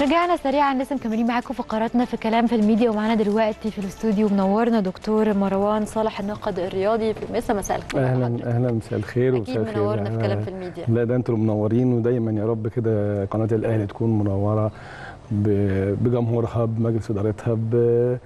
ورجعنا سريعا لسه مكملين معاكم فقراتنا في كلام في الميديا ومعانا دلوقتي في الاستوديو منورنا دكتور مروان صالح الناقد الرياضي في مسا مساء الخير على اهلا حضرتك. اهلا مساء الخير ومساء اكيد الخير منورنا في كلام أنا- في الميديا لا ده انتوا منورين ودايما يا رب كده قناه الاهلي تكون منوره ب- بجمهورها بمجلس ادارتها ب-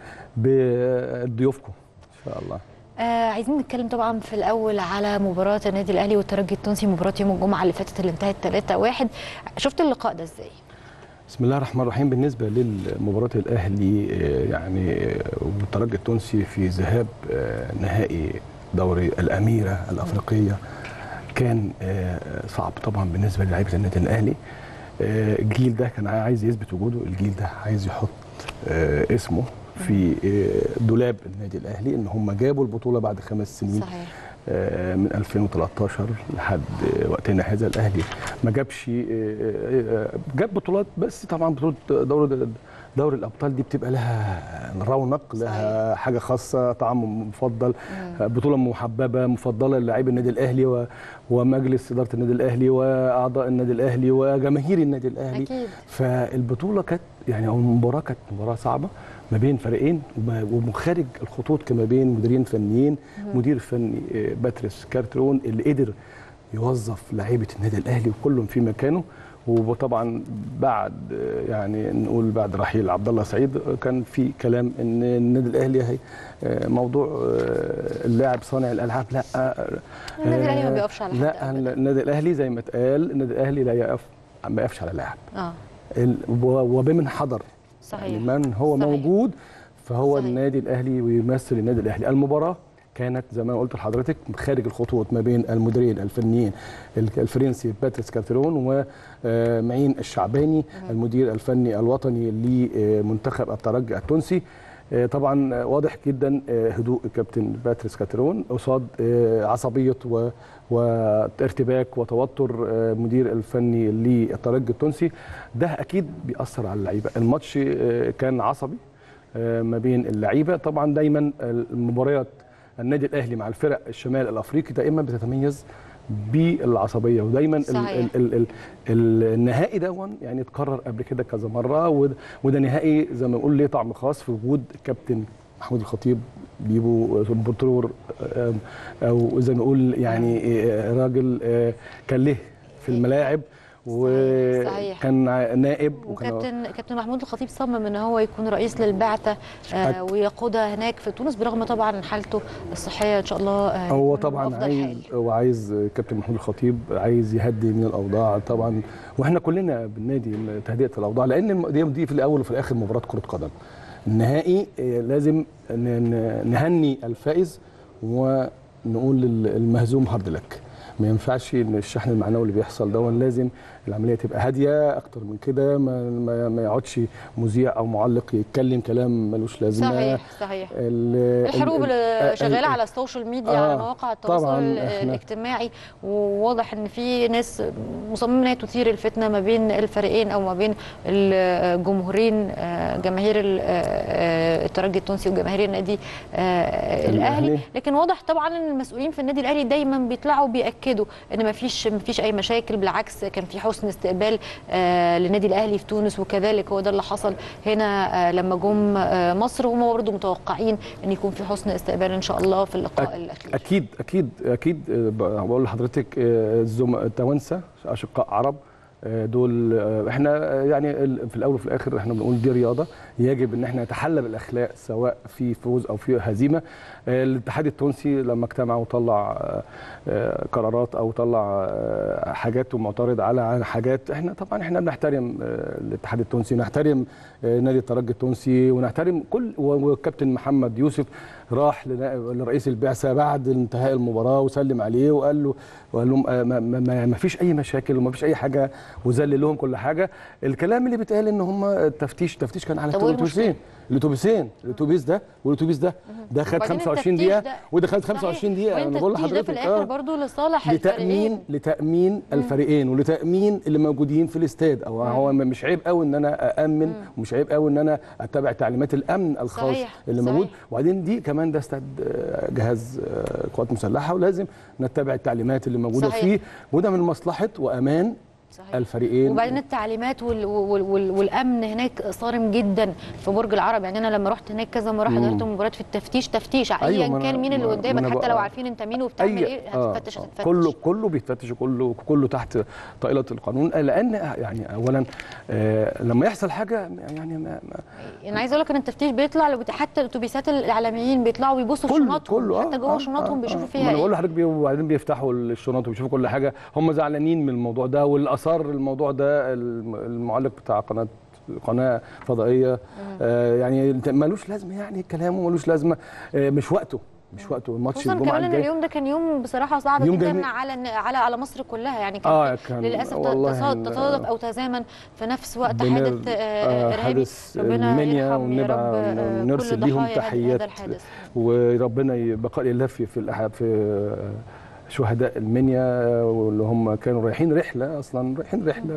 بضيوفكم ان شاء الله آه عايزين نتكلم طبعا في الاول على مباراه النادي الاهلي والترجي التونسي مباراه يوم الجمعه اللي فاتت اللي انتهت 3-1 شفت اللقاء ده ازاي؟ بسم الله الرحمن الرحيم بالنسبه لمباراه الاهلي آه، يعني آه، والترجي التونسي في ذهاب آه، نهائي دوري الاميره الافريقيه كان آه، صعب طبعا بالنسبه للاعيبه النادي الاهلي آه، الجيل ده كان عايز يثبت وجوده الجيل ده عايز يحط آه، اسمه في آه، دولاب النادي الاهلي ان هم جابوا البطوله بعد خمس سنين صحيح آه، من 2013 لحد آه، وقتنا هذا الاهلي ما جابش آه، آه، جاب بطولات بس طبعا بطوله دوري دوري الابطال دي بتبقى لها رونق لها حاجه خاصه طعم مفضل آه، بطوله محببه مفضله للاعيب النادي الاهلي و- ومجلس اداره النادي الاهلي واعضاء النادي الاهلي وجماهير النادي الاهلي اكيد فالبطوله كانت يعني او المباراه كانت مباراه صعبه ما بين فريقين وما- ومخارج الخطوط كما بين مديرين فنيين مدير فني آه، باتريس كارترون اللي قدر يوظف لعيبه النادي الاهلي وكلهم في مكانه وطبعا بعد آه، يعني نقول بعد رحيل عبد الله سعيد آه، كان في كلام ان النادي الاهلي هي آه، موضوع آه، اللاعب صانع الالعاب لا آه، النادي الأهلي ما آه، بيقفش على حد لا أبداً. النادي الاهلي زي ما اتقال النادي الاهلي لا يقف ما يقفش على لاعب اه ال- و- وبمن حضر صحيح يعني من هو صحيح. موجود فهو صحيح. النادي الاهلي ويمثل النادي الاهلي المباراه كانت زي ما قلت لحضرتك خارج الخطوط ما بين المديرين الفنيين ال- الفرنسي باتريس كارترون ومعين الشعباني المدير الفني الوطني لمنتخب الترجي التونسي آه، طبعا واضح جدا آه، هدوء الكابتن باتريس كاترون قصاد آه، عصبيه و- وارتباك وتوتر آه، مدير الفني للترجي التونسي ده اكيد بيأثر على اللعيبه الماتش آه، كان عصبي آه، ما بين اللعيبه طبعا دايما المباريات النادي الاهلي مع الفرق الشمال الافريقي دائما بتتميز بالعصبيه ودايما ال- صحيح. ال- ال- ال- ال- النهائي دون يعني اتكرر قبل كده كذا مره وده, وده نهائي زي ما نقول ليه طعم خاص في وجود الكابتن محمود الخطيب بيبو بطرور آم، او زي ما نقول يعني آه، راجل آه، كان له في الملاعب صحيح. وكان نائب وكان وكابتن كابتن محمود الخطيب صمم ان هو يكون رئيس للبعثه آه ويقودها هناك في تونس برغم طبعا حالته الصحيه ان شاء الله آه هو يكون طبعا أفضل عايز حال. هو عايز كابتن محمود الخطيب عايز يهدي من الاوضاع طبعا واحنا كلنا بالنادي تهدئه الاوضاع لان الم- دي دي في الاول وفي الاخر مباراه كره قدم النهائي آه، لازم ن- ن- نهني الفائز ونقول للمهزوم هارد لك ما ينفعش ان الشحن المعنوي اللي بيحصل ده لازم العمليه تبقى هاديه اكتر من كده ما, ما, ما يقعدش مذيع او معلق يتكلم كلام ملوش لازمه صحيح صحيح ال- الحروب ال- اللي ال- شغاله ال- على السوشيال ميديا آه، على مواقع التواصل طبعاً ال- إحنا- الاجتماعي وواضح ان في ناس مصممه ان هي تثير الفتنه ما بين الفريقين او ما بين الجمهورين آه، جماهير ال- آه، الترجي التونسي وجماهير النادي آه، الاهلي الأهلي. لكن واضح طبعا ان المسؤولين في النادي الاهلي دايما بيطلعوا بياكدوا ان ما فيش ما فيش اي مشاكل بالعكس كان في حسن استقبال آه، للنادي الاهلي في تونس وكذلك هو ده اللي حصل هنا آه، لما جم آه، مصر هم برضه متوقعين ان يكون في حسن استقبال ان شاء الله في اللقاء الاخير اكيد اكيد اكيد آه، ب- بقول لحضرتك آه، الزم التوانسه اشقاء عرب آه، دول آه، احنا آه، يعني ال- في الاول وفي الاخر احنا بنقول دي رياضه يجب ان احنا نتحلى بالاخلاق سواء في فوز او في هزيمه آه، الاتحاد التونسي لما اجتمع وطلع آه، آه، قرارات او طلع آه، حاجات ومعترض على حاجات احنا طبعا احنا بنحترم آه، الاتحاد التونسي نحترم آه، نادي الترجي التونسي ونحترم كل والكابتن محمد يوسف راح لنا- لرئيس البعثه بعد انتهاء المباراه وسلم عليه وقال له وقال لهم آه، ما, ما, ما, ما فيش اي مشاكل وما فيش اي حاجه وذلل لهم كل حاجه الكلام اللي بيتقال ان هم التفتيش التفتيش كان على طب وإيه الاتوبيسين الاتوبيسين الاتوبيس ده والاتوبيس ده ده خد وبعدين 25 التفتيش دقيقه ده- وده خد صحيح. 25 دقيقه وبعدين انا بقول التفتيش ده في لحضرتك الاخر آه. برضه لصالح لتامين الفريقين لتامين الفريقين ولتامين اللي موجودين في الاستاد او هو مش عيب قوي ان انا اامن ومش عيب قوي ان انا اتبع تعليمات الامن الخاص صحيح، اللي صحيح. موجود وبعدين دي كمان ده استاد آه، جهاز آه، قوات مسلحه ولازم نتبع التعليمات اللي موجوده صحيح. فيه وده من مصلحه وامان صحيح. الفريقين وبعدين التعليمات وال وال وال والامن هناك صارم جدا في برج العرب يعني انا لما رحت هناك كذا مره مم. حضرت مباراه في التفتيش تفتيش ايا أيوة، ما أنا- كان مين اللي ما- ما قدامك أنا حتى لو بقى- عارفين انت مين وبتعمل أي- ايه آه، هتفتش آه، هتتفتش كله كله بيتفتش كله كله تحت طائله القانون لان يعني اولا آه، لما يحصل حاجه يعني ما ما انا عايزه اقول لك ان التفتيش بيطلع لو- حتى الاتوبيسات الاعلاميين بيطلعوا بيبصوا في كله شنطهم كله حتى جوه شنطهم بيشوفوا ما فيها انا بقول ايه لحضرتك بي- وبعدين بيفتحوا الشنط وبيشوفوا كل حاجه هم زعلانين من الموضوع ده واللي اثار الموضوع ده الم- المعلق بتاع قناه قناه فضائيه آه يعني ملوش لازمه يعني كلامه ملوش لازمه آه مش وقته مش وقته الماتش خصوصا الجمعه كمان ان الجاي اليوم ده كان يوم بصراحه صعب يوم جدا جميل. على على على مصر كلها يعني كان آه، في- كان للاسف والله تصاد- ال- تصادف او تزامن في نفس وقت بنر- حادث آه، آه، ارهابي حادث ربنا المنيا يرحم يا ونبقى رب آه، نرسل كل ليهم ضحايا هذا- تحيات هذا الحادث وربنا يبقى الله في في الأح- في شهداء المنيا واللي هم كانوا رايحين رحله اصلا رايحين رحله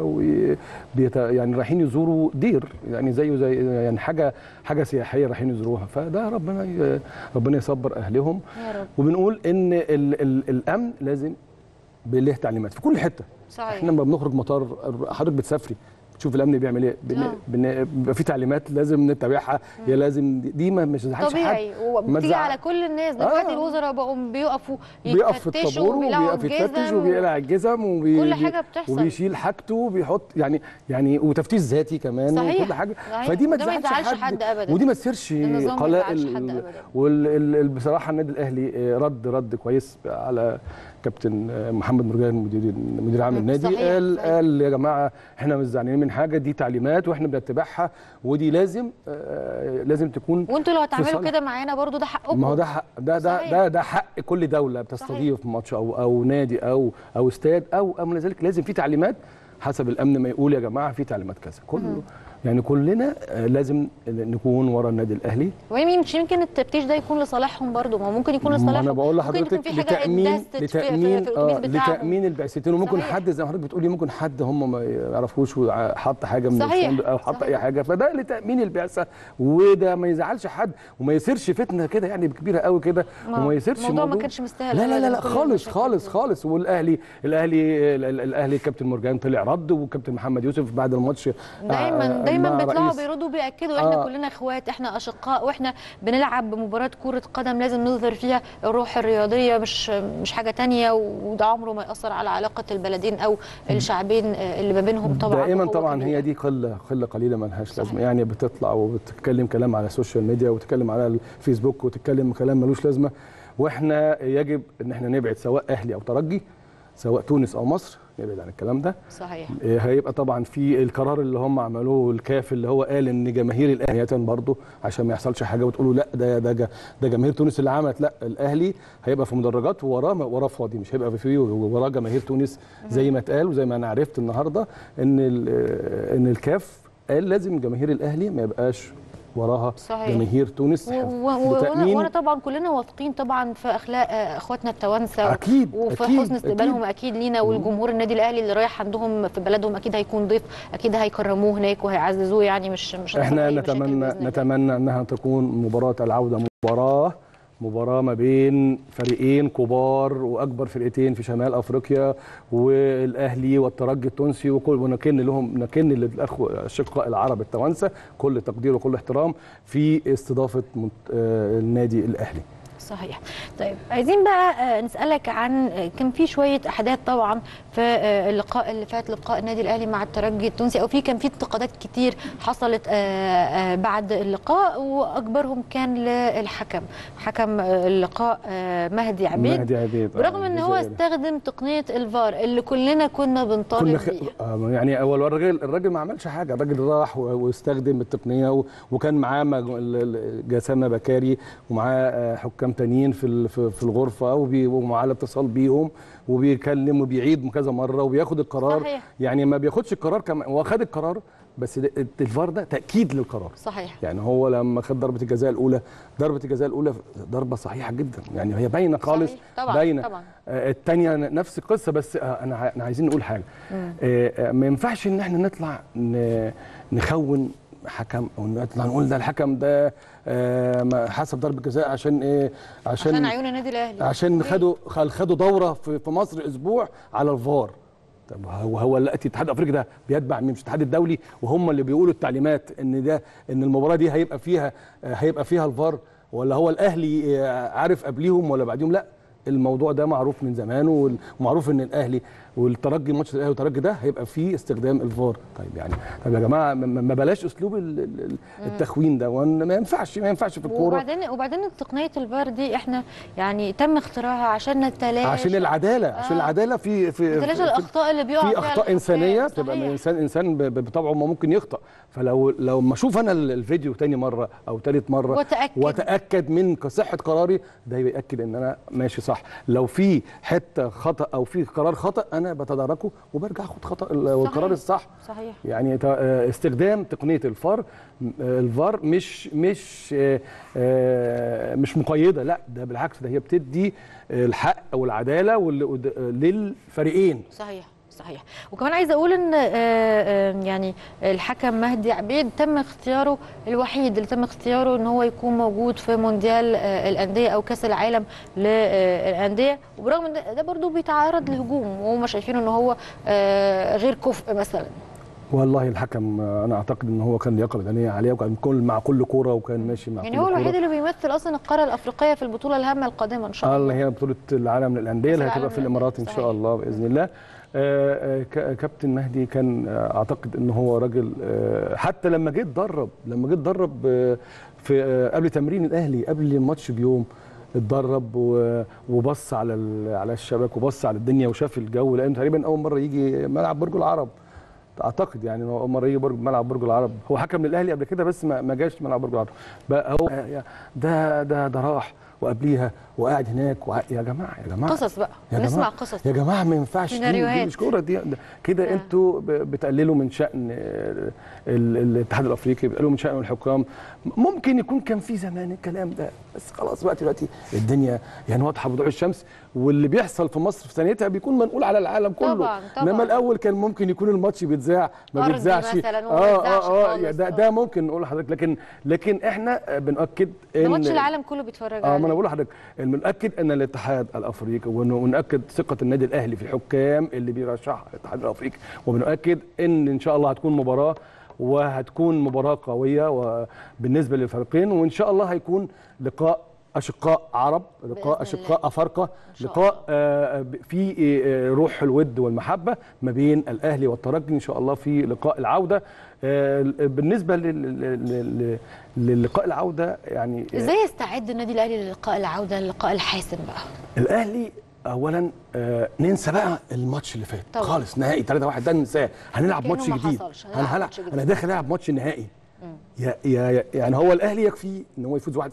وبيت يعني رايحين يزوروا دير يعني زيه زي يعني حاجه حاجه سياحيه رايحين يزوروها فده ربنا ي- ربنا يصبر اهلهم يا رب وبنقول ان ال ال الامن لازم له تعليمات في كل حته صحيح احنا لما بنخرج مطار حضرتك بتسافري تشوف الامن بيعمل ايه بن- آه. بن- بيبقى في تعليمات لازم نتبعها هي لازم دي ما مش تزعلش حد طبيعي ما وبتيجي تزعل- على كل الناس دلوقتي آه. الوزراء بقوا بيقفوا بيقف في يتفتشوا الطابور وبيلاقوا وبيقف يتفتش الجزم وبيقلع الجزم وبي كل حاجة بتحصل. وبيشيل حاجته وبيحط يعني يعني وتفتيش ذاتي كمان صحيح. وكل حاجه صحيح. فدي ما وده ما تزعلش يزعلش حد أبداً. ودي ما تصيرش النظام ما قلائل يزعلش حد أبداً. وبصراحه النادي الاهلي آه، رد رد كويس على كابتن آه، محمد مرجان مدير مدير عام مم. النادي صحيح، قال صحيح. قال يا جماعه احنا مش زعلانين من حاجه دي تعليمات واحنا بنتبعها ودي لازم آه، لازم تكون وانتوا لو هتعملوا صالح. كده معانا برضو ده حقكم ما هو ده حق ده ده صحيح. ده ده حق كل دوله بتستضيف ماتش او او نادي او او استاد او او من ذلك لازم في تعليمات حسب الامن ما يقول يا جماعه في تعليمات كذا كله يعني كلنا آه، لازم نكون ورا النادي الاهلي ويمكن يمكن التفتيش ده يكون لصالحهم برضو ما هو ممكن يكون ما لصالحهم انا بقول ممكن يكون لحضرتك في حاجه لتامين اتدست في- في- لتامين في الاتوبيس آه بتاعهم لتامين البعثتين وممكن صحيح. حد زي ما حضرتك بتقولي ممكن حد هم ما يعرفوش وحط حاجه من صحيح. الفندق او حط صحيح. اي حاجه فده لتامين البعثه وده ما يزعلش حد وما يصيرش فتنه كده يعني كبيره قوي كده ما- وما يصيرش الموضوع ما كانش مستاهل لا لا لا, أبداً لا كل خالص المشاكل خالص دي. خالص والاهلي الاهلي ال- ال- الاهلي كابتن مرجان طلع رد وكابتن محمد يوسف بعد الماتش دايما آه، دايما مع بيطلعوا رئيس- بيردوا بياكدوا احنا آه. كلنا اخوات احنا اشقاء واحنا بنلعب مباراه كره قدم لازم نظهر فيها الروح الرياضيه مش مش حاجه تانية وده عمره ما ياثر على علاقه البلدين او الشعبين آه، اللي ما بينهم طبعا دائما بقوة طبعا كبيرة. هي دي قله قله قليله ما لهاش صحيح. لازمه يعني بتطلع وبتتكلم كلام على السوشيال ميديا وتتكلم على الفيسبوك وتتكلم كلام ملوش لازمه واحنا يجب ان احنا نبعد سواء اهلي او ترجي سواء تونس او مصر نبعد عن الكلام ده صحيح إيه، هيبقى طبعا في القرار اللي هم عملوه الكاف اللي هو قال ان جماهير الاهلي برضه عشان ما يحصلش حاجه وتقولوا لا ده ده جا- ده جماهير تونس اللي عملت لا الاهلي هيبقى في مدرجات ووراه وراه فاضي مش هيبقى في وراه جماهير تونس زي ما اتقال وزي ما انا عرفت النهارده ان ال- ان الكاف قال لازم جماهير الاهلي ما يبقاش وراها صحيح. جماهير تونس و- و- و- وانا لتأمين- وأنا طبعا كلنا واثقين طبعا في اخلاق آه، اخواتنا التوانسه أكيد، وفي أكيد، حسن استقبالهم أكيد. اكيد لينا والجمهور النادي الاهلي اللي رايح عندهم في بلدهم اكيد هيكون ضيف اكيد هيكرموه هناك وهيعززوه يعني مش مش هيحصل احنا أي مشاكل نتمنى بإذن الله. نتمنى انها تكون مباراه العوده مباراه مباراه ما بين فريقين كبار واكبر فرقتين في شمال افريقيا والاهلي والترجي التونسي وكل ونكن لهم نكن للاخوه الشقاء العرب التوانسه كل تقدير وكل احترام في استضافه منت- آه، النادي الاهلي صحيح طيب عايزين بقى آه، نسالك عن آه، كان في شويه احداث طبعا في آه، اللقاء اللي فات لقاء النادي الاهلي مع الترجي التونسي او في كان في انتقادات كتير حصلت آه، آه، بعد اللقاء واكبرهم كان للحكم حكم آه، اللقاء آه، مهدي عبيد مهدي عبيد آه، برغم ان هو الجزائري. استخدم تقنيه الفار اللي كلنا كنا بنطالب كنا خ... بيها آه، يعني اول الراجل الراجل ما عملش حاجه الراجل راح و- واستخدم التقنيه و... وكان معاه مج... ال- ال- جسامه بكاري ومعاه آه، حكام تانيين في ال- في في الغرفه وبي... ومعاه الاتصال بيهم وبيكلم وبيعيد كذا مره وبياخد القرار صحيح. يعني ما بياخدش القرار كمان هو خد القرار بس ده- الفار ده تاكيد للقرار صحيح يعني هو لما خد ضربه الجزاء الاولى ضربه الجزاء الاولى ضربه صحيحه جدا يعني هي باينه خالص صحيح. طبعاً، باينه طبعاً. آه، التانية نفس القصة بس آه، أنا ع- أنا عايزين نقول حاجة آه، آه، ما ينفعش إن إحنا نطلع ن- نخون حكم أو نطلع نقول ده الحكم ده آه، ما حسب ضربة جزاء عشان إيه عشان عيون النادي الاهلي عشان ليه؟ خدوا خل- خدوا دورة في في مصر أسبوع على الفار طب هو هو دلوقتي الاتحاد الافريقي ده بيتبع مين مش الاتحاد الدولي وهم اللي بيقولوا التعليمات ان ده ان المباراه دي هيبقى فيها آه، هيبقى فيها الفار ولا هو الاهلي آه، عارف قبليهم ولا بعديهم لا الموضوع ده معروف من زمان وال- ومعروف ان الاهلي والترجي ماتش الاهلي والترجي ده هيبقى فيه استخدام الفار طيب يعني طب يا جماعه ما- ما ما بلاش اسلوب ال- ال- ال- التخوين ده وإن ما ينفعش ما ينفعش في الكوره وبعدين وبعدين تقنيه الفار دي احنا يعني تم اختراعها عشان نتلاشى عشان العداله عشان آه. العداله في في نتلاشى في- الاخطاء اللي بيقع في فيها اخطاء الحكام. انسانيه تبقى من صحيح. انسان انسان ب- ب- بطبعه ما ممكن يخطا فلو لو ما اشوف انا ال- الفيديو تاني مره او تالت مره وأتأكد. واتاكد من صحه قراري ده بياكد ان انا ماشي صح لو في حته خطا او في قرار خطا انا بتداركه وبرجع اخد خطا ال- القرار الصح صحيح يعني ت- آه، استخدام تقنيه الفار م- آه، الفار مش مش آه، آه، مش مقيده لا ده بالعكس ده هي بتدي آه، الحق او العداله وال- ود- آه، للفريقين صحيح صحيح وكمان عايزه اقول ان آه، آه، يعني الحكم مهدي عبيد تم اختياره الوحيد اللي تم اختياره ان هو يكون موجود في مونديال آه، الانديه او كاس العالم للانديه وبرغم ان ده- ده برضه بيتعرض لهجوم وهم شايفينه ان هو آه، غير كفء مثلا والله الحكم آه، انا اعتقد ان هو كان لياقه بدنيه عاليه وكان كل مع كل كوره وكان ماشي مع يعني كل هو كورة. الوحيد اللي بيمثل اصلا القاره الافريقيه في البطوله الهامه القادمه ان شاء اه الله اللي هي بطوله العالم للانديه اللي كأس هتبقى العالم في الامارات ان للأندية، شاء صحيح. الله باذن الله آه، آه، ك- كابتن مهدي كان آه، اعتقد ان هو راجل آه، حتى لما جه اتدرب لما جه اتدرب آه، في آه، قبل تمرين الاهلي قبل الماتش بيوم اتدرب و- وبص على ال- على الشبك وبص على الدنيا وشاف الجو لانه تقريبا اول مره يجي ملعب برج العرب اعتقد يعني إن هو اول مره يجي برج ملعب برج العرب هو حكم للاهلي قبل كده بس ما ما جاش ملعب برج العرب بقى هو ده ده ده راح وقبليها وقاعد هناك وع... يا جماعه يا جماعه قصص بقى يا نسمع جماعه قصص يا جماعه ما ينفعش دي, دي سيناريوهات. مش كوره دي ده- كده آه. انتوا ب- بتقللوا من شان ال- ال- الاتحاد الافريقي بتقللوا من شان الحكام ممكن يكون كان في زمان الكلام ده بس خلاص دلوقتي دلوقتي الدنيا يعني واضحه بوضوح الشمس واللي بيحصل في مصر في ثانيتها بيكون منقول على العالم كله طبعاً، طبعاً. انما الاول كان ممكن يكون الماتش بيتذاع ما أرضي بيتذاعش مثلاً وما اه بيتذاعش اه اه خالص، يا ده آه. ده ممكن نقول لحضرتك لكن لكن احنا بناكد ده ان ماتش العالم كله بيتفرج اه ما عليه انا بقول لحضرتك بنأكد ان الاتحاد الافريقي ون- ونأكد ثقه النادي الاهلي في الحكام اللي بيرشحها الاتحاد الافريقي وبنأكد ان ان شاء الله هتكون مباراه وهتكون مباراه قويه وبالنسبه للفريقين وان شاء الله هيكون لقاء اشقاء عرب لقاء بإذن اشقاء الله. افارقه شاء لقاء آه، ب- في آه، روح الود والمحبه ما بين الاهلي والترجي ان شاء الله في لقاء العوده آه، بالنسبه لل- لل- لل- للقاء العوده يعني آه، ازاي يستعد النادي الاهلي للقاء العوده اللقاء الحاسم بقى الاهلي اولا آه ننسى بقى الماتش اللي فات طبعا. خالص نهائي 3 1 ده ننساه هنلعب كأنه ماتش ما جديد حصلش، هنلعب انا هلعب ماتش جديد. انا داخل العب ماتش نهائي يا يا يا- يعني هو الاهلي يكفيه ان هو يفوز 1-0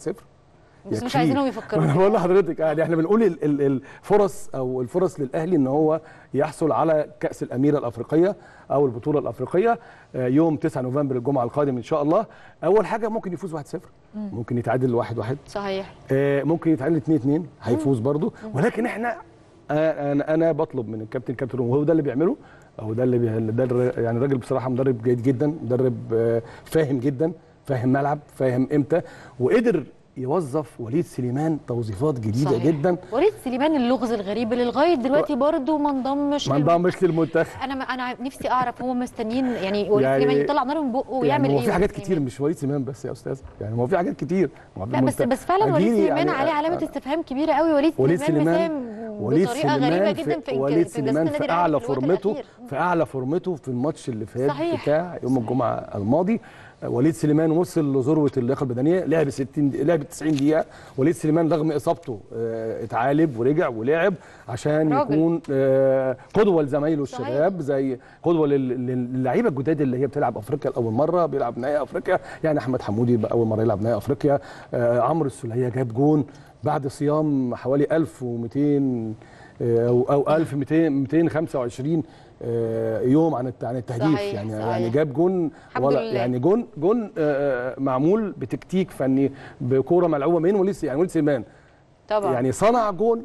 بس مش يكفيه. عايزينهم يفكروا انا كده. بقول لحضرتك يعني احنا بنقول ال- ال- الفرص او الفرص للاهلي ان هو يحصل على كاس الاميره الافريقيه او البطوله الافريقيه آه، يوم 9 نوفمبر الجمعه القادم ان شاء الله اول حاجه ممكن يفوز 1-0 ممكن يتعادل 1-1 صحيح آه، ممكن يتعادل 2 2 هيفوز برضه ولكن احنا آه، انا انا بطلب من الكابتن كابتن وهو ده اللي بيعمله او ده اللي بي... ده الر- يعني الراجل بصراحه مدرب جيد جدا مدرب آه، فاهم جدا فاهم ملعب فاهم امتى وقدر يوظف وليد سليمان توظيفات جديده صحيح. جدا وليد سليمان اللغز الغريب اللي لغايه دلوقتي برضه ما انضمش ما للم- انضمش للمنتخب انا انا نفسي اعرف هو مستنيين يعني وليد يعني- سليمان يطلع نار من بقه ويعمل يعني هو ايه في حاجات وليد كتير سليمان؟ مش وليد سليمان بس يا استاذ يعني هو في حاجات كتير ما هو لا بس المنت- بس فعلا وليد أجيلي سليمان يعني- عليه علامه آه، استفهام كبيره قوي وليد, وليد سليمان سليمان مساهم وليد بطريقه غريبه سليمان جدا في وليد إنجاز- في سليمان إنجاز في النادي اعلى الأهلي في الوقت فورمته الأخير. في اعلى فورمته في الماتش اللي فات صحيح. بتاع يوم صحيح. الجمعه الماضي وليد سليمان وصل لذروه اللياقه البدنيه لعب 60 دقيقة- لعب 90 دقيقه وليد سليمان رغم اصابته آه، اتعالج ورجع ولعب عشان راجل. يكون آه، قدوه لزمايله صحيح. الشباب زي قدوه لل- لل- للعيبه الجداد اللي هي بتلعب افريقيا لاول مره بيلعب نهائي افريقيا يعني احمد حمودي بقى اول مره يلعب نهائي افريقيا آه، عمرو السوليه جاب جون بعد صيام حوالي 1200 آه، او او 1200 225 آه، يوم عن الت- عن التهديف صحيح، يعني صحيح. يعني جاب جون الحمد ولا لله. يعني جون جون آه، معمول بتكتيك فني بكوره ملعوبه من وليد يعني وليد سليمان طبعا يعني صنع جون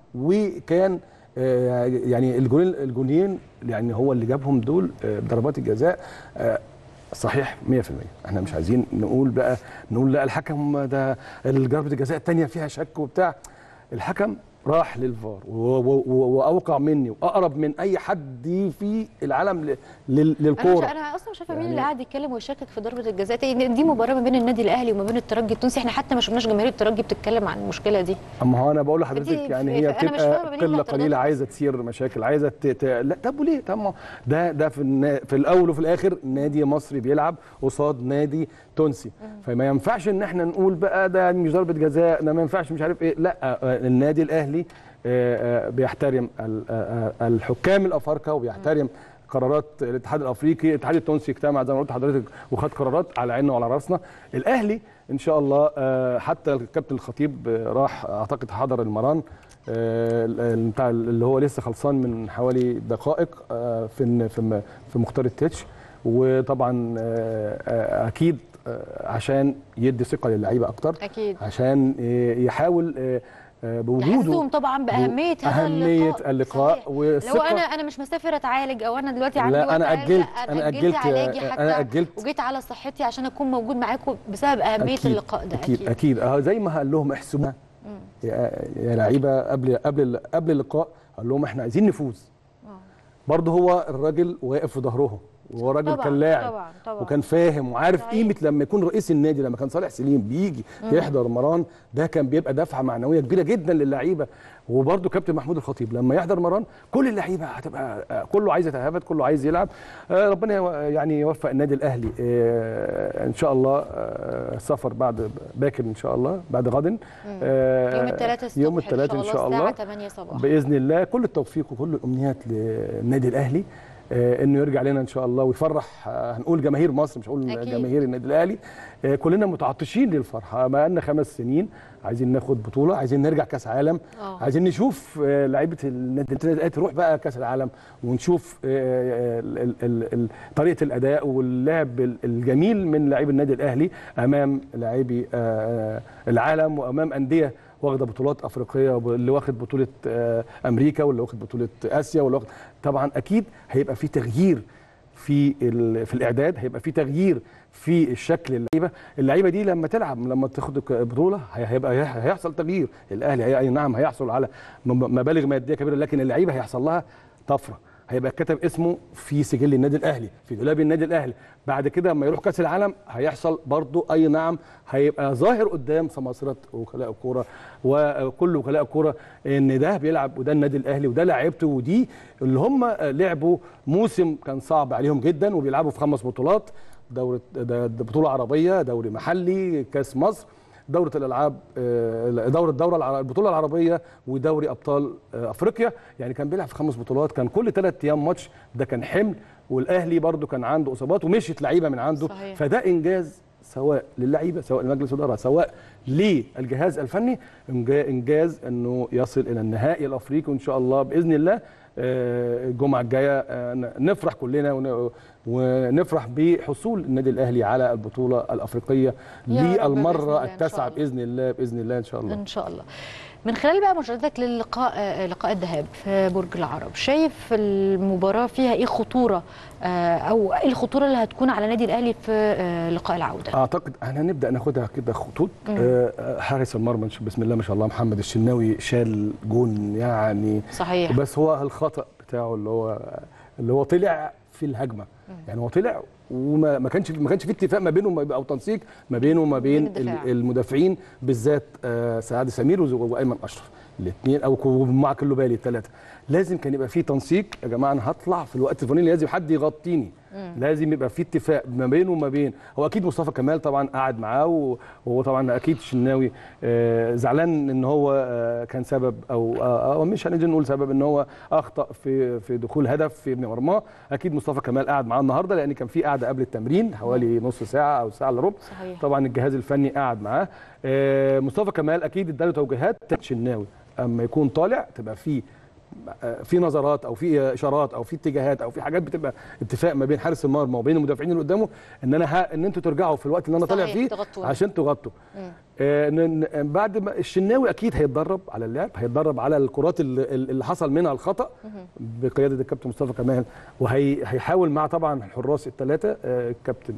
وكان آه، يعني الجولين الجولين يعني هو اللي جابهم دول آه، ضربات الجزاء آه، صحيح 100% احنا مش عايزين نقول بقى نقول لا الحكم ده ضربه الجزاء الثانيه فيها شك وبتاع الحكم راح للفار و- و- و- واوقع مني واقرب من اي حد في العالم ل- لل- انا مش للكوره انا اصلا مش عارفه مين يعني- اللي قاعد يتكلم ويشكك في ضربه الجزاء دي دي مباراه ما بين النادي الاهلي وما بين الترجي التونسي احنا حتى ما شفناش جماهير الترجي بتتكلم عن المشكله دي اما هو انا بقول دي لحضرتك يعني في- هي أنا مش فاهمة بتبقى ليه قله الاعتراضات قليله دي. عايزه تثير مشاكل عايزه ت... ت... لا طب وليه طب ما ده ده في النا... في الاول وفي الاخر نادي مصري بيلعب قصاد نادي تونسي فما ينفعش ان احنا نقول بقى ده مش ضربه جزاء ده ما ينفعش مش عارف ايه لا آه، النادي الاهلي آه، آه، بيحترم ال- آه، آه، الحكام الافارقه وبيحترم قرارات الاتحاد الافريقي الاتحاد التونسي اجتمع زي ما قلت لحضرتك وخد قرارات على عيننا وعلى راسنا الاهلي ان شاء الله آه، حتى الكابتن الخطيب آه، راح اعتقد حضر المران آه، ال- بتاع اللي هو لسه خلصان من حوالي دقائق آه، في في م- في مختار التتش وطبعا آه، آه، اكيد آه، عشان يدي ثقه للعيبه اكتر اكيد عشان آه، يحاول آه، آه، بوجوده يحسهم طبعا باهميه هذا أهمية اللقاء اللقاء صحيح. لو والثقة. انا انا مش مسافر اتعالج او انا دلوقتي عندي لا، وقت أنا أعالج، أجلت- لا، أنا اجلت أجلت- علاجي حتى أنا أجلت. وجيت على صحتي عشان اكون موجود معاكم بسبب اهميه أكيد اللقاء ده اكيد اكيد اه زي ما قال لهم احسبوها يا يا لعيبه قبل قبل قبل اللقاء قال لهم احنا عايزين نفوز برضه هو الراجل واقف في ظهرهم وهو راجل طبعاً، كان لاعب طبعاً، طبعاً. وكان فاهم وعارف صحيح. قيمه لما يكون رئيس النادي لما كان صالح سليم بيجي يحضر مران ده كان بيبقى دفعه معنويه كبيره جدا للعيبه وبرده كابتن محمود الخطيب لما يحضر مران كل اللعيبه هتبقى آه، كله عايز يتهافت كله عايز يلعب آه، ربنا يو- يعني يوفق النادي الاهلي آه، ان شاء الله آه، السفر بعد باكر ان شاء الله بعد غد آه، يوم الثلاثاء الصبح يوم الثلاثاء ان شاء الله الساعه 8 صباحا باذن الله كل التوفيق وكل الامنيات للنادي الاهلي آه، انه يرجع لنا ان شاء الله ويفرح آه، هنقول جماهير مصر مش هقول أكيد. جماهير النادي الاهلي آه، كلنا متعطشين للفرحه بقى لنا خمس سنين عايزين ناخد بطوله عايزين نرجع كاس عالم آه. عايزين نشوف آه، لعيبه النادي الأهلي تروح بقى كاس العالم ونشوف آه، ال- ال- ال- ال- طريقه الاداء واللعب ال- الجميل من لاعبي النادي الاهلي امام لاعبي آه، العالم وامام انديه واخده بطولات افريقيه واللي واخد بطوله آه، امريكا واللي واخد بطوله اسيا واللي واخد طبعا اكيد هيبقى في تغيير في ال- في الاعداد هيبقى في تغيير في الشكل اللعيبه اللعيبه دي لما تلعب لما تاخد ك- بطوله هي- هيبقى هيحصل تغيير الاهلي هي اي نعم هيحصل على م- مبالغ ماديه كبيره لكن اللعيبه هيحصل لها طفره هيبقى كتب اسمه في سجل النادي الاهلي في دولاب النادي الاهلي بعد كده لما يروح كاس العالم هيحصل برضو اي نعم هيبقى ظاهر قدام سماسره وكلاء الكوره وكل وكلاء الكوره ان ده بيلعب وده النادي الاهلي وده لعيبته ودي اللي هم لعبوا موسم كان صعب عليهم جدا وبيلعبوا في خمس بطولات دوره ده ده بطوله عربيه دوري محلي كاس مصر دوره الالعاب آه، دوره الدوره الع- البطوله العربيه ودوري ابطال آه، افريقيا يعني كان بيلعب في خمس بطولات كان كل ثلاث ايام ماتش ده كان حمل والاهلي برده كان عنده اصابات ومشيت لعيبه من عنده صحيح. فده انجاز سواء للعيبه سواء لمجلس الاداره سواء للجهاز الفني إنجا- انجاز انه يصل الى النهائي الافريقي وان شاء الله باذن الله آه، الجمعه الجايه آه، ن- نفرح كلنا ون- ونفرح بحصول النادي الاهلي على البطوله الافريقيه يا رب بإذن الله للمره إن شاء التاسعه الله. باذن الله باذن الله ان شاء الله ان شاء الله من خلال بقى مشاهدتك للقاء آه، لقاء الذهاب في برج العرب شايف المباراه فيها ايه خطوره آه، او ايه الخطوره اللي هتكون على النادي الاهلي في آه، لقاء العوده اعتقد احنا هنبدا ناخدها كده خطوط آه، آه، حارس المرمى بسم الله ما شاء الله محمد الشناوي شال جون يعني صحيح بس هو الخطا بتاعه اللي هو اللي هو طلع في الهجمه يعني هو طلع وما ما كانش ما كانش في اتفاق ما بينه وما- او تنسيق ما بينه وما بين بين الدفاع. ال- المدافعين بالذات آه، سعاد سمير وز- وايمن اشرف الاثنين او كو- مع كلوبالي الثلاثه لازم كان يبقى في تنسيق يا جماعه انا هطلع في الوقت الفلاني لازم حد يغطيني لازم يبقى في اتفاق ما بينه وما بين هو اكيد مصطفى كمال طبعا قعد معاه و- وهو طبعا اكيد الشناوي آه، زعلان ان هو آه، كان سبب او آه، او مش هنقدر نقول سبب ان هو اخطا في في دخول هدف في ابن مرماه اكيد مصطفى كمال قعد معاه النهارده لان كان في قعده قبل التمرين حوالي نص ساعه او ساعه الا ربع صحيح. طبعا الجهاز الفني قعد معاه آه، مصطفى كمال اكيد اداله توجيهات الشناوي اما يكون طالع تبقى في في نظرات او في اشارات او في اتجاهات او في حاجات بتبقى اتفاق ما بين حارس المرمى وبين المدافعين اللي قدامه ان انا ها ان انتوا ترجعوا في الوقت اللي انا طالع صحيح، فيه تغطونا. عشان تغطوا آه ن- ن- بعد ما الشناوي اكيد هيتدرب على اللعب هيتدرب على الكرات اللي, اللي حصل منها الخطا بقياده الكابتن مصطفى كمال وهيحاول مع طبعا الحراس الثلاثه آه الكابتن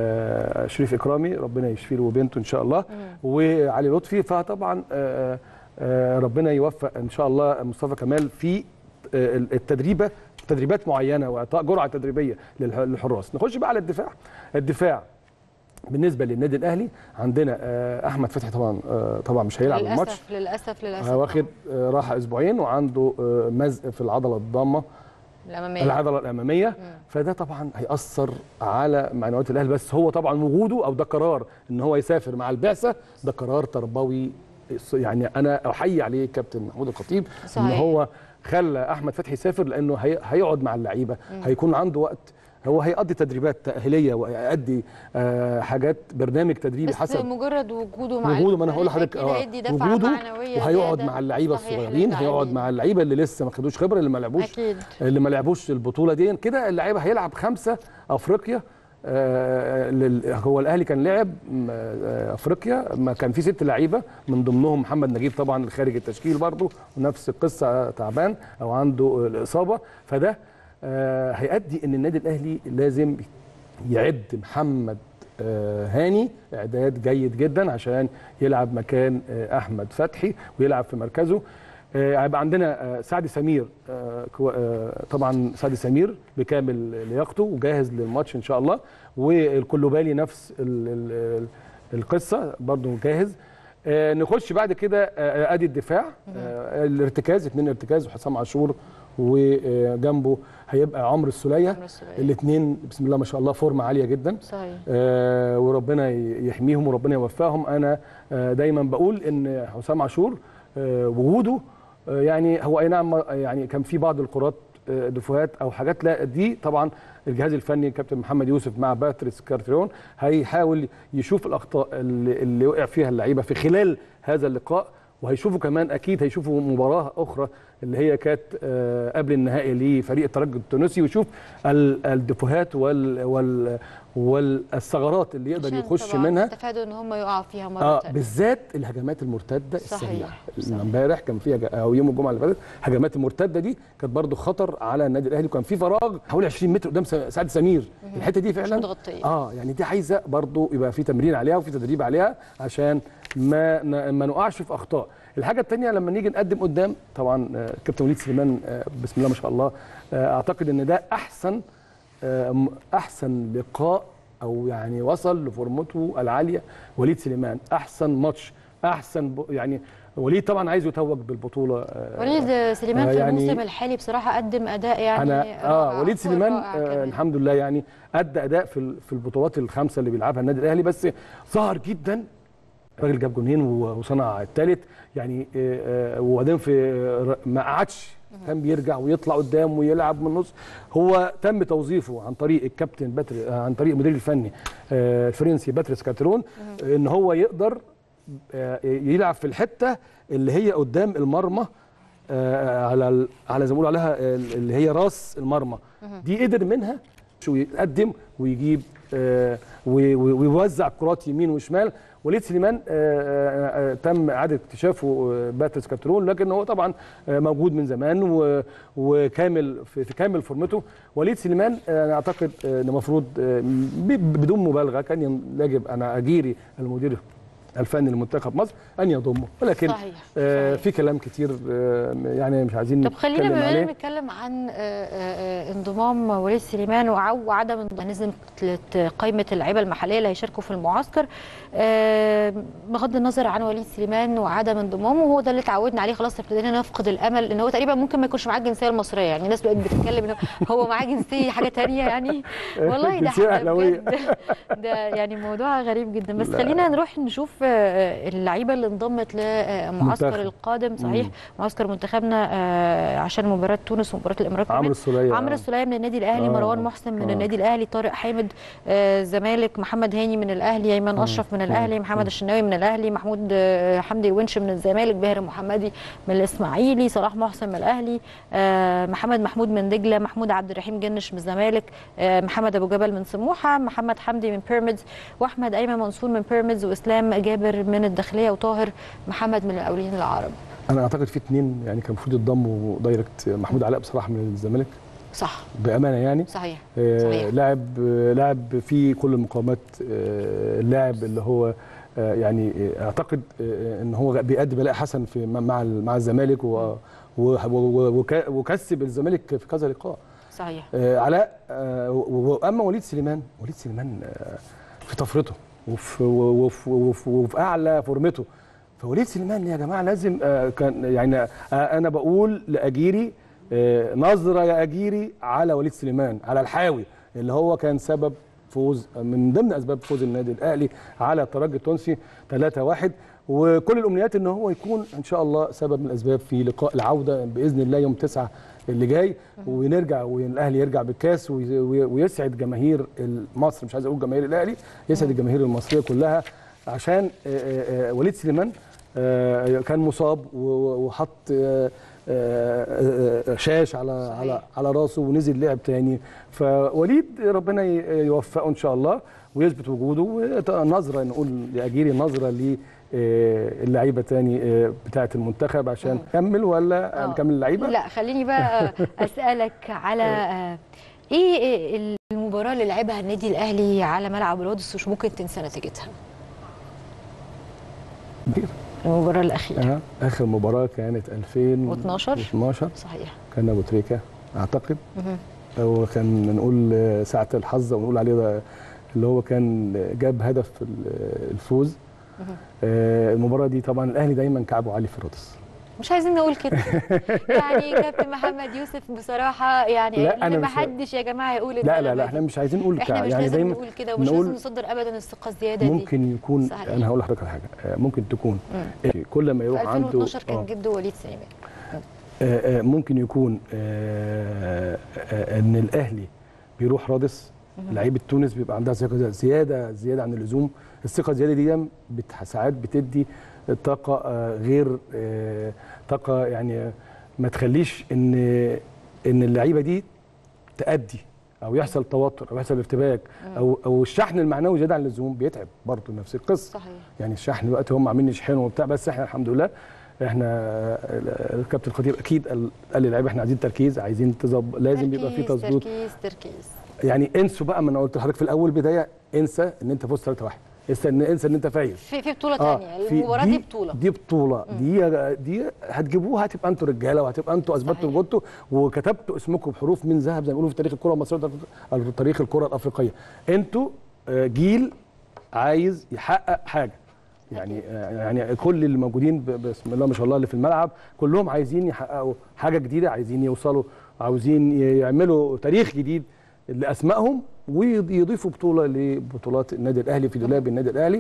آه شريف اكرامي ربنا يشفي له وبنته ان شاء الله وعلي لطفي فطبعا آه آه، ربنا يوفق ان شاء الله مصطفى كمال في آه، التدريبه تدريبات معينه واعطاء جرعه تدريبيه للح- للحراس نخش بقى على الدفاع الدفاع بالنسبه للنادي الاهلي عندنا آه، احمد فتحي طبعا آه، طبعا مش هيلعب الماتش للاسف للاسف للاسف آه، واخد آه، راحه اسبوعين وعنده آه، مزق في العضله الضامه الاماميه العضله الاماميه فده طبعا هياثر على معنويات الاهلي بس هو طبعا وجوده او ده قرار ان هو يسافر مع البعثه ده قرار تربوي يعني انا احيي عليه كابتن محمود الخطيب ان صحيح. هو خلى احمد فتحي يسافر لانه هي هيقعد مع اللعيبه هيكون عنده وقت هو هيقضي تدريبات تاهيليه وهيأدي آه حاجات برنامج تدريبي بس حسب مجرد وجوده مع وجوده ما انا هقول الفريق لحضرتك أكيد اه هيدي دفعه وجوده معنويه وهيقعد زيادة. مع اللعيبه صحيح الصغيرين هيقعد للاعبين. مع اللعيبه اللي لسه ما خدوش خبره اللي ما لعبوش اكيد اللي ما لعبوش البطوله دي كده اللعيبه هيلعب خمسه افريقيا آه لل- هو الاهلي كان لعب م- آه، افريقيا ما كان في ست لعيبه من ضمنهم محمد نجيب طبعا خارج التشكيل برضه ونفس القصه آه، تعبان او عنده الاصابه فده آه هيؤدي ان النادي الاهلي لازم يعد محمد آه، هاني اعداد جيد جدا عشان يلعب مكان آه، احمد فتحي ويلعب في مركزه آه، هيبقى عندنا آه، سعد سمير آه، كو- آه، طبعا سعد سمير بكامل لياقته وجاهز للماتش ان شاء الله والكلوبالي نفس ال- ال- ال- القصه برضه جاهز آه، نخش بعد كده آه، ادي الدفاع آه، الارتكاز اثنين ارتكاز وحسام عاشور وجنبه هيبقى عمرو السوليه عمرو السولية. الاثنين بسم الله ما شاء الله فورمه عاليه جدا صحيح آه، وربنا ي- يحميهم وربنا يوفقهم انا آه، دايما بقول ان حسام عاشور آه، وجوده آه، يعني هو اي نعم يعني كان في بعض الكرات آه، دفوهات او حاجات لا دي طبعا الجهاز الفني كابتن محمد يوسف مع باتريس كارتريون هيحاول يشوف الاخطاء اللي, اللي وقع فيها اللعيبه في خلال هذا اللقاء وهيشوفوا كمان اكيد هيشوفوا مباراه اخرى اللي هي كانت آه، قبل النهائي لفريق الترجي التونسي ويشوف ال- الدفوهات وال وال والثغرات اللي يقدر عشان يخش طبعاً منها استفادوا ان هم يقعوا فيها مره اه تانية. بالذات الهجمات المرتده صحيح، السريعه صحيح. امبارح كان في هج- او يوم الجمعه اللي فاتت هجمات المرتده دي كانت برضو خطر على النادي الاهلي وكان في فراغ حوالي 20 متر قدام س- سعد سمير الحته دي فعلا متغطية. اه يعني دي عايزه برضو يبقى في تمرين عليها وفي تدريب عليها عشان ما ن- ما نقعش في اخطاء الحاجه الثانيه لما نيجي نقدم قدام طبعا آه، كابتن وليد سليمان آه، بسم الله ما شاء الله آه، اعتقد ان ده احسن آه، م- احسن لقاء او يعني وصل لفورمته العاليه وليد سليمان احسن ماتش احسن ب... يعني وليد طبعا عايز يتوج بالبطوله آه، وليد سليمان آه، في يعني الموسم الحالي بصراحه قدم اداء يعني انا اه رائع، وليد فوق سليمان الرائع آه كمان. الحمد لله يعني ادى اداء في ال- في البطولات الخمسه اللي بيلعبها النادي الاهلي بس ظهر جدا الراجل جاب جونين و- وصنع الثالث يعني آه، آه، وبعدين في ر- ما قعدش كان بيرجع ويطلع قدام ويلعب من النص هو تم توظيفه عن طريق الكابتن باتري آه، عن طريق المدير الفني آه، الفرنسي باتريس كاترون آه، ان هو يقدر آه، يلعب في الحته اللي هي قدام المرمى آه، على ال- على زي ما بيقولوا عليها ال- اللي هي راس المرمى دي قدر منها شو يقدم ويجيب آه، وي- وي- ويوزع كرات يمين وشمال وليد سليمان آه، آه، آه، تم اعاده اكتشافه آه، باتريس كاترون لكن هو طبعا آه، موجود من زمان و- وكامل في في كامل فورمته وليد سليمان آه، انا اعتقد آه، ان المفروض آه، ب- بدون مبالغه كان ين- يجب انا اجيري المدير الفني لمنتخب مصر ان يضمه ولكن صحيح، آه صحيح. في كلام كتير آه يعني مش عايزين طب خلينا نتكلم بما اننا عليه بنتكلم عن آه، آه، آه، انضمام وليد سليمان وعو- وعدم انضمام نزلت قائمه اللعيبه المحليه اللي هيشاركوا في المعسكر آه، بغض النظر عن وليد سليمان وعدم انضمامه وهو ده اللي اتعودنا عليه خلاص ابتدينا نفقد الامل ان هو تقريبا ممكن ما يكونش معاه الجنسيه المصريه يعني الناس بقت بتتكلم ان هو معاه جنسيه حاجه تانية يعني والله ده جنسية حاجة أهلاوية. بجد ده يعني موضوع غريب جدا بس لا. خلينا نروح نشوف آه، اللعيبه اللي انضمت لمعسكر منتخب. القادم صحيح معسكر منتخبنا آه، عشان مباراه تونس ومباراه الامارات عمرو كمان. السولية عمرو السوليه من النادي الاهلي آه. مروان محسن من آه. النادي الاهلي طارق حامد آه، الزمالك محمد هاني من الاهلي ايمن اشرف من الاهلي محمد الشناوي من الاهلي محمود آه، حمدي الونش من الزمالك باهر محمدي من الاسماعيلي صلاح محسن من الاهلي آه، محمد محمود من دجله محمود عبد الرحيم جنش من الزمالك آه، محمد ابو جبل من سموحه محمد حمدي من بيراميدز واحمد ايمن منصور من بيراميدز واسلام جابر من الداخليه وطاهر محمد من المقاولين العرب انا اعتقد في اثنين يعني كان المفروض يتضموا دايركت محمود علاء بصراحه من الزمالك صح بامانه يعني صحيح آه، صحيح لاعب آه، لاعب في كل المقاومات آه، اللاعب اللي هو آه، يعني آه، اعتقد آه، ان هو بيأدي بلاء حسن في مع مع الزمالك و- و- و- وك- وكسب الزمالك في كذا لقاء صحيح آه، علاء آه، و- واما وليد سليمان وليد سليمان آه، في طفرته وفي, وفي, وفي, وفي اعلى فورمته فوليد سليمان يا جماعه لازم آه، كان يعني آه، انا بقول لاجيري آه، نظره يا اجيري على وليد سليمان على الحاوي اللي هو كان سبب فوز من ضمن اسباب فوز النادي الاهلي على الترجي التونسي 3-1 وكل الامنيات ان هو يكون ان شاء الله سبب من الاسباب في لقاء العوده باذن الله يوم 9 اللي جاي ونرجع والاهلي يرجع بالكاس وي- وي- ويسعد جماهير مصر مش عايز اقول جماهير الاهلي يسعد الجماهير المصريه كلها عشان آه، آه، آه، وليد سليمان آه، كان مصاب و- و- وحط آه، آه، آه، شاش على صحيح. على على راسه ونزل لعب تاني فوليد ربنا ي- يوفقه ان شاء الله ويثبت وجوده ونظره نقول لاجيري نظره ل اللعيبه تاني آه، بتاعه المنتخب عشان نكمل ولا آه. نكمل اللعيبه لا خليني بقى اسالك على آه، ايه المباراه اللي لعبها النادي الاهلي على ملعب الودس ومش ممكن تنسى نتيجتها المباراه الاخيره آه، اخر مباراه كانت 2012 2012 صحيح كان ابو تريكه اعتقد مهم. هو كان نقول آه، ساعه الحظ ونقول عليه ده اللي هو كان جاب هدف ال- الفوز مهم. آه، المباراه دي طبعا الاهلي دايما كعبه عالي في الرادس مش عايزين نقول كده يعني كابتن محمد يوسف بصراحه يعني لا، قال أنا ان ما مش- حدش يا جماعه يقول لا لا لا احنا مش عايزين نقول احنا كع- مش يعني لازم دايما نقول كده ومش نقول لازم نصدر ابدا الثقه الزياده دي ممكن يكون صحيح. انا هقول لحضرتك على حاجه آه، ممكن تكون آه، كل ما في يروح عنده 2012 كان آه. جده وليد سليمان آه، آه، ممكن يكون آه، آه، ان الاهلي بيروح رادس لعيبه تونس بيبقى عندها ثقه زياده زياده عن اللزوم الثقه الزياده دي بت- ساعات بتدي طاقه آه، غير آه، طاقه يعني آه، ما تخليش ان ان اللعيبه دي تأدي او يحصل توتر او يحصل ارتباك او او الشحن المعنوي زياده عن اللزوم بيتعب برضه نفس القصه صحيح يعني الشحن دلوقتي هم عاملين يشحنوا وبتاع بس احنا الحمد لله احنا الكابتن الخطيب اكيد قال قال للعيبه احنا عايزين تركيز عايزين تظبط لازم يبقى في تركيز، تظبيط تركيز تركيز يعني انسوا بقى ما انا قلت لحضرتك في الاول بدايه انسى ان انت فزت 3 1 انسى ان انسى ان انت فايز في في بطوله آه، ثانيه في- المباراه دي بطوله دي بطوله دي دي هتجيبوها هتبقى انتوا رجاله وهتبقى انتوا اثبتوا صحيح. وجودكم وكتبتوا اسمكم بحروف من ذهب زي ما بيقولوا في تاريخ الكره المصريه أو تاريخ الكره الافريقيه انتوا آه، جيل عايز يحقق حاجه يعني آه، يعني كل اللي موجودين ب- بسم الله ما شاء الله اللي في الملعب كلهم عايزين يحققوا حاجه جديده عايزين يوصلوا عاوزين يعملوا تاريخ جديد لاسمائهم ويضيفوا بطوله لبطولات النادي الاهلي في دولاب النادي الاهلي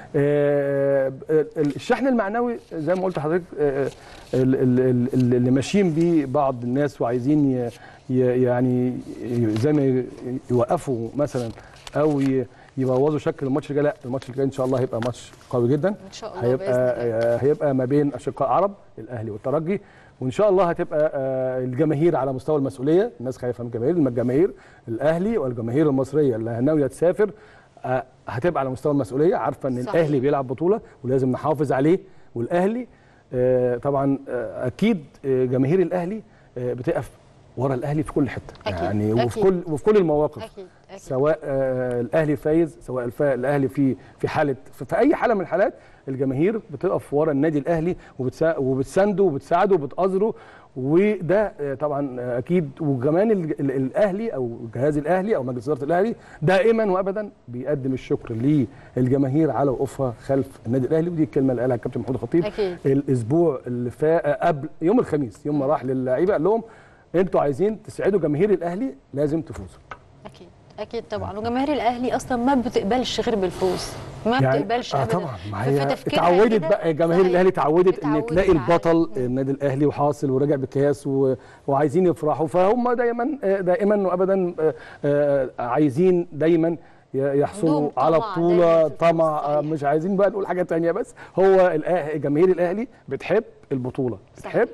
آه، الشحن المعنوي زي ما قلت لحضرتك آه، ال- ال- ال- اللي ماشيين بيه بعض الناس وعايزين ي- ي- يعني ي- زي ما ي- يوقفوا مثلا او ي- يبوظوا شكل الماتش الجاي لا الماتش الجاي ان شاء الله هيبقى ماتش قوي جدا ان شاء الله هيبقى باذن الله آه، هيبقى ما بين اشقاء عرب الاهلي والترجي وان شاء الله هتبقى آه، الجماهير على مستوى المسؤوليه الناس خايفه من الجماهير الجماهير الاهلي والجماهير المصريه اللي ناويه تسافر آه، هتبقى على مستوى المسؤوليه عارفه ان صحيح. الاهلي بيلعب بطوله ولازم نحافظ عليه والاهلي آه، طبعا آه، اكيد آه، جماهير الاهلي آه، بتقف ورا الاهلي في كل حته أكيد، يعني وفي أكيد. كل وفي كل المواقف اكيد اكيد سواء آه، الاهلي فايز سواء الف- الاهلي في في حاله في في اي حاله من الحالات الجماهير بتقف ورا النادي الاهلي وبتسا- وبتسانده وبتساعده وبتأزره وده آه، طبعا آه، اكيد وكمان ال- ال- الاهلي او جهاز الاهلي او مجلس اداره الاهلي دائما وابدا بيقدم الشكر للجماهير على وقوفها خلف النادي الاهلي ودي الكلمه اللي قالها الكابتن محمود الخطيب أكيد. الاسبوع اللي فات قبل يوم الخميس يوم ما راح للعيبه قال لهم انتوا عايزين تسعدوا جماهير الاهلي لازم تفوزوا اكيد اكيد طبعا وجماهير الاهلي اصلا ما بتقبلش غير بالفوز ما بتقبلش اه ابدا طبعا ما في هي تفكيرها اتعودت كده. بقى جماهير صحيح. الاهلي اتعودت ان اتعودت تلاقي على- البطل النادي الاهلي وحاصل وراجع بالكياس و... وعايزين يفرحوا فهم دايما دائما وابدا آه، آه، عايزين دايما ي- يحصلوا عندهم على طمع بطوله دايماً في الفوز، طمع آه، صحيح. مش عايزين بقى نقول حاجه تانية بس هو الأه- جماهير الاهلي بتحب البطوله صحيح. بتحب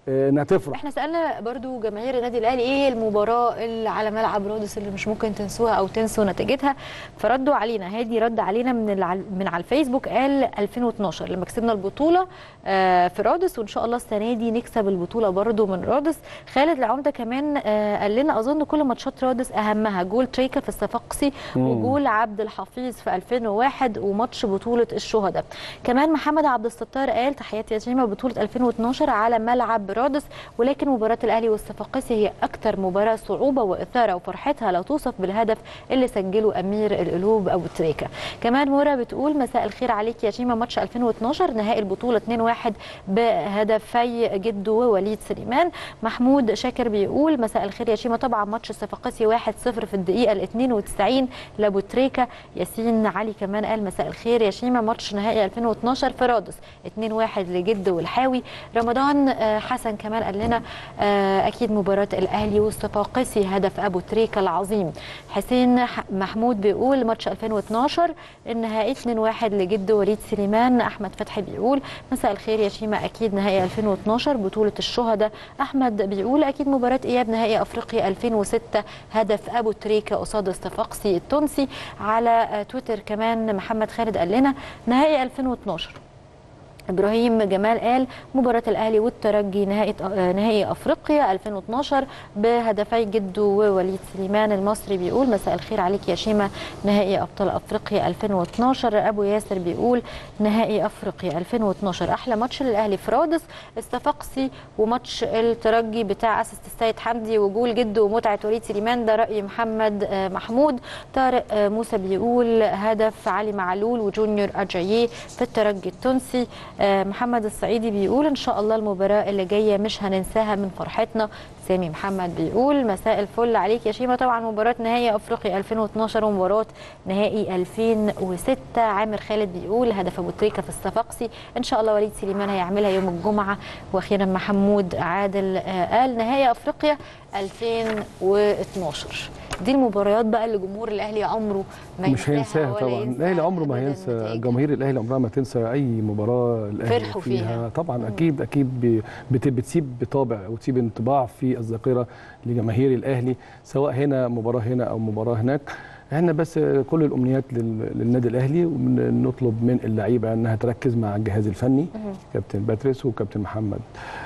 آه، انها تفرح احنا سالنا برضو جماهير النادي الاهلي ايه المباراه اللي على ملعب رودس اللي مش ممكن تنسوها او تنسوا نتيجتها فردوا علينا هادي رد علينا من الع- من على الفيسبوك قال 2012 لما كسبنا البطوله آه، في رودس وان شاء الله السنه دي نكسب البطوله برضو من رودس خالد العمده كمان آه، قال لنا اظن كل ماتشات رودس اهمها جول تريكا في الصفاقسي وجول عبد الحفيظ في 2001 وماتش بطوله الشهداء كمان محمد عبد الستار قال تحياتي يا شيماء بطوله 2012 على ملعب رادس ولكن مباراه الاهلي والصفاقسي هي اكثر مباراه صعوبه واثاره وفرحتها لا توصف بالهدف اللي سجله امير القلوب ابو تريكه كمان مورا بتقول مساء الخير عليك يا شيماء ماتش 2012 نهائي البطوله 2-1 بهدفي جده ووليد سليمان محمود شاكر بيقول مساء الخير يا شيماء طبعا ماتش الصفاقسي 1-0 في الدقيقه ال 92 لابو تريكه ياسين علي كمان قال مساء الخير يا شيماء ماتش نهائي 2012 في رادس 2-1 لجد والحاوي رمضان آه، حسن كمان قال لنا آه، اكيد مباراه الاهلي والصفاقسي هدف ابو تريكه العظيم حسين ح- محمود بيقول ماتش 2012 النهائي 2-1 لجد وليد سليمان احمد فتحي بيقول مساء الخير يا شيماء اكيد نهائي 2012 بطوله الشهداء احمد بيقول اكيد مباراه اياب نهائي افريقيا 2006 هدف ابو تريكه قصاد الصفاقسي التونسي على آه، تويتر كمان محمد خالد قال لنا نهائي 2012 ابراهيم جمال قال مباراه الاهلي والترجي نهائي آه، نهائي افريقيا 2012 بهدفي جدو ووليد سليمان المصري بيقول مساء الخير عليك يا شيماء نهائي ابطال افريقيا 2012 ابو ياسر بيقول نهائي افريقيا 2012 احلى ماتش للاهلي في رادس الصفاقسي وماتش الترجي بتاع اسست السيد حمدي وجول جدو ومتعه وليد سليمان ده راي محمد آه، محمود طارق آه، موسى بيقول هدف علي معلول وجونيور اجاييه في الترجي التونسي آه، محمد الصعيدي بيقول ان شاء الله المباراه اللي جايه مش هننساها من فرحتنا سامي محمد بيقول مساء الفل عليك يا شيماء طبعا مباراه نهائي افريقيا 2012 ومباراه نهائي 2006 عامر خالد بيقول هدف ابو تريكه في الصفاقسي ان شاء الله وليد سليمان هيعملها يوم الجمعه واخيرا محمود عادل آه، قال نهائي افريقيا 2012 دي المباريات بقى اللي جمهور الاهلي عمره ما مش هينساها ولا طبعا ينسى الاهلي عمره ما أبداً هينسى النتائج. جماهير الاهلي عمرها ما تنسى اي مباراه الاهلي فرحوا فيها. طبعا اكيد اكيد بي- بت- بتسيب بطابع وتسيب انطباع في الذاكره لجماهير الاهلي سواء هنا مباراه هنا او مباراه هناك احنا بس كل الامنيات لل- للنادي الاهلي ونطلب من اللعيبه انها تركز مع الجهاز الفني كابتن باتريس وكابتن محمد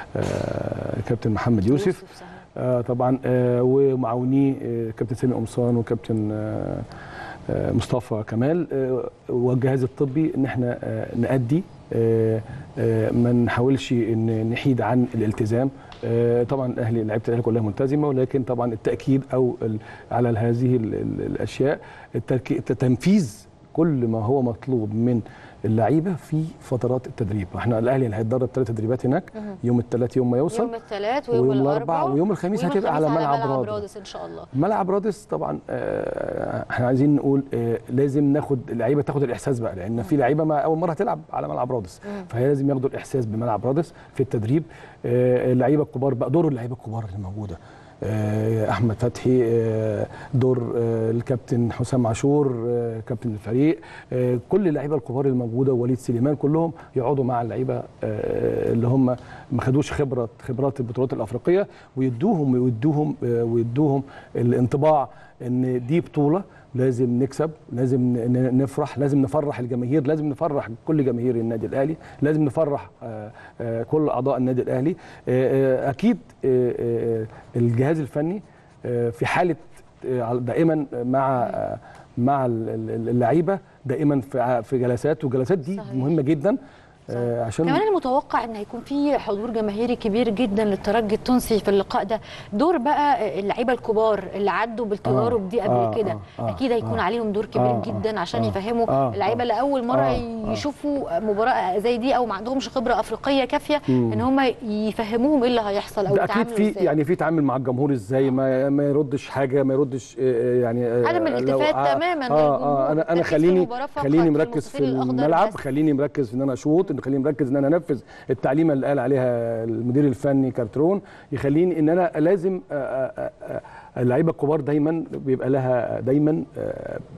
آه كابتن محمد يوسف صحيح. آه طبعا آه ومعاونيه آه كابتن سامي قمصان وكابتن آه آه مصطفى كمال آه والجهاز الطبي ان احنا آه نأدي آه آه ما نحاولش ان نحيد عن الالتزام آه طبعا الاهلي لعيبه الاهلي كلها ملتزمه ولكن طبعا التاكيد او ال- على هذه ال- ال- الاشياء التركي- تنفيذ كل ما هو مطلوب من اللعيبه في فترات التدريب احنا الاهلي اللي هيتدرب ثلاث تدريبات هناك يوم الثلاث يوم ما يوصل يوم الثلاث ويوم, ويوم الاربعاء الأربعاء ويوم الخميس هتبقى على ملعب رادس. رادس ان شاء الله ملعب رادس طبعا آه، احنا عايزين نقول آه، لازم ناخد اللعيبه تاخد الاحساس بقى لان في لعيبه ما اول مره هتلعب على ملعب رادس فهي لازم ياخدوا الاحساس بملعب رادس في التدريب آه، اللعيبه الكبار بقى دور اللعيبه الكبار اللي موجوده آه، احمد فتحي آه، دور آه، الكابتن حسام عاشور آه، كابتن الفريق آه، كل اللعيبه الكبار الموجوده وليد سليمان كلهم يقعدوا مع اللعيبه آه، اللي هم ما خدوش خبره خبرات البطولات الافريقيه ويدوهم ويدوهم آه، ويدوهم الانطباع ان دي بطوله لازم نكسب لازم ن- نفرح لازم نفرح الجماهير لازم نفرح كل جماهير النادي الاهلي لازم نفرح آه، آه، كل اعضاء النادي الاهلي آه، آه، اكيد آه، آه، الجهاز الفني آه، في حاله آه، دائما مع آه، مع ال- ال- اللعيبه دائما في ع- في جلسات والجلسات دي صحيح. مهمه جدا آه، عشان كمان المتوقع ان هيكون في حضور جماهيري كبير جدا للترجي التونسي في اللقاء ده دور بقى اللعيبه الكبار اللي عدوا بالتجارب دي قبل آه، كده آه، آه، اكيد هيكون آه. عليهم دور كبير آه، جدا عشان آه، يفهموا آه، اللعيبه آه. اللي اول مره آه، آه. يشوفوا مباراه زي دي او ما عندهمش خبره افريقيه كافيه ان هم يفهموهم ايه اللي هيحصل او ده اكيد يتعاملوا في ازاي يعني في تعامل مع الجمهور ازاي ما ما يردش حاجه ما يردش آه، يعني آه، عدم لو- الالتفات آه، تماماً اه للجمهور. اه انا انا تركيز في خليني المباراة فقط، خليني في مركز في المستطيل الأخضر الملعب بس. خليني مركز في ان انا اشوط خليني مركز ان انا انفذ التعليمه اللي قال عليها المدير الفني كارترون يخليني ان انا لازم آه، آه، آه، اللعيبه الكبار دايما بيبقى لها دايما آه،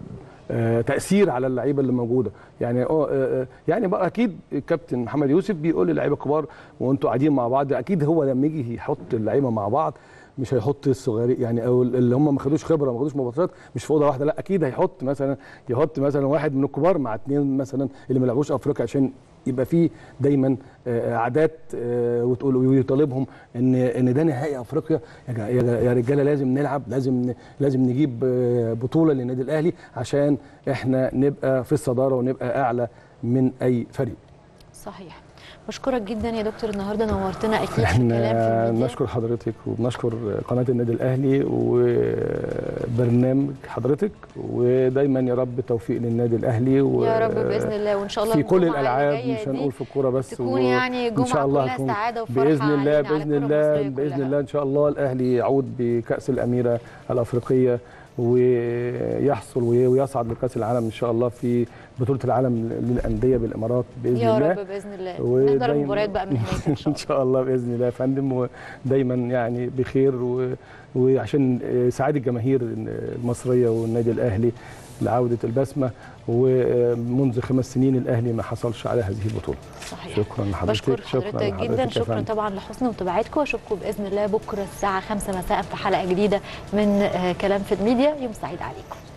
آه، تاثير على اللعيبه اللي موجوده يعني آه، آه، يعني بقى اكيد الكابتن محمد يوسف بيقول للعيبه الكبار وانتوا قاعدين مع بعض اكيد هو لما يجي يحط اللعيبه مع بعض مش هيحط الصغيرين يعني او اللي هم ما خدوش خبره ما خدوش مباريات مش في اوضه واحده لا اكيد هيحط مثلا يحط مثلا واحد من الكبار مع اثنين مثلا اللي ما لعبوش افريقيا عشان يبقى في دايما آه، عادات آه، وتقول ويطالبهم ان ان ده نهائي افريقيا يا جا- يا جا- يا رجاله لازم نلعب لازم ن- لازم نجيب آه، بطوله للنادي الاهلي عشان احنا نبقى في الصداره ونبقى اعلى من اي فريق صحيح بشكرك جدا يا دكتور النهارده نورتنا اكيد في الكلام في احنا الميديا نشكر حضرتك وبنشكر قناه النادي الاهلي وبرنامج حضرتك ودايما يا رب توفيق للنادي الاهلي و يا رب باذن الله وان شاء الله في كل الجمعة اللي الالعاب جاية مش دي هنقول في الكوره بس تكون و- يعني إن جمعة شاء الله كلها هتكون سعادة وفرحة باذن الله علينا، على باذن الكرة الله المصرية باذن كلها. الله ان شاء الله الاهلي يعود بكاس الاميره الافريقيه ويحصل ويصعد لكاس العالم ان شاء الله في بطوله العالم للانديه بالامارات باذن يا الله رب باذن الله ودايما- نحضر المباريات بقى من هناك ان شاء ان الله شاء الله باذن الله يا فندم ودايما يعني بخير و... وعشان سعاده الجماهير المصريه والنادي الاهلي لعوده البسمه ومنذ خمس سنين الاهلي ما حصلش على هذه البطوله صحيح شكرا لحضرتك بشكر شكرا حضرتك جدا لحضرتك يا شكرا فندم. طبعا لحسن متابعتكم واشوفكم باذن الله بكره الساعه 5 مساء في حلقه جديده من آه، كلام في الميديا يوم سعيد عليكم